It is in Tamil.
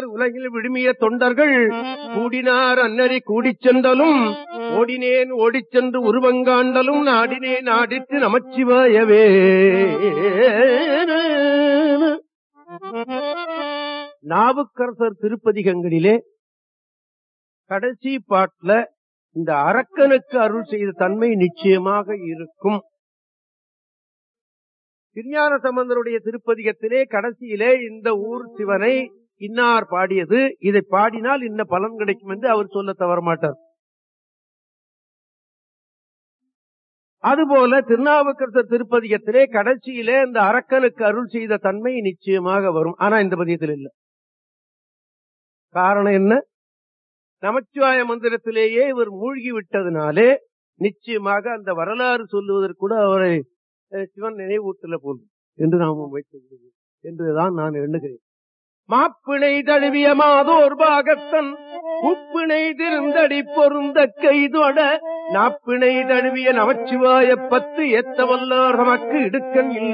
கூடினார் உலகில் விடுமிய தொண்டர்கள் கூடினார் அன்னறி கூடிச் சென்றலும் ஓடினேன் ஓடிச் சென்று உருவங்காண்டலும் நாடினேன் நாடித்து நமச்சிவாயவே நாவுக்கரசர் திருப்பதிகங்களிலே கடைசி பாட்டுல இந்த அரக்கனுக்கு அருள் செய்த தன்மை நிச்சயமாக இருக்கும் திருஞான சம்பந்தருடைய திருப்பதிகத்திலே கடைசியிலே இந்த ஊர் சிவனை இன்னார் பாடியது இதை பாடினால் இன்ன பலன் கிடைக்கும் என்று அவர் சொல்ல தவற மாட்டார் அதுபோல திருநாவுக்கரசர் திருப்பதிகத்திலே கடைசியிலே இந்த அரக்கனுக்கு அருள் செய்த தன்மை நிச்சயமாக வரும் ஆனா இந்த பதியத்தில் இல்லை காரணம் என்ன நமச்சிவாய மந்திரத்திலேயே இவர் மூழ்கி விட்டதுனாலே நிச்சயமாக அந்த வரலாறு சொல்லுவதற்கு கூட அவரை அஹ், சிவன் நினைவூட்டல போல் என்று நாம் வைத்து என்றுதான் நான் எண்ணுகிறேன் மாப்பிணை தழுவிய மாதோர் பாகத்தன் உப்பிணை திருந்தடி பொருந்த கைதொட நாப்பிணை தழுவிய நமச்சிவாய பத்து ஏத்த வல்லார் நமக்கு இடுக்கன் இல்லை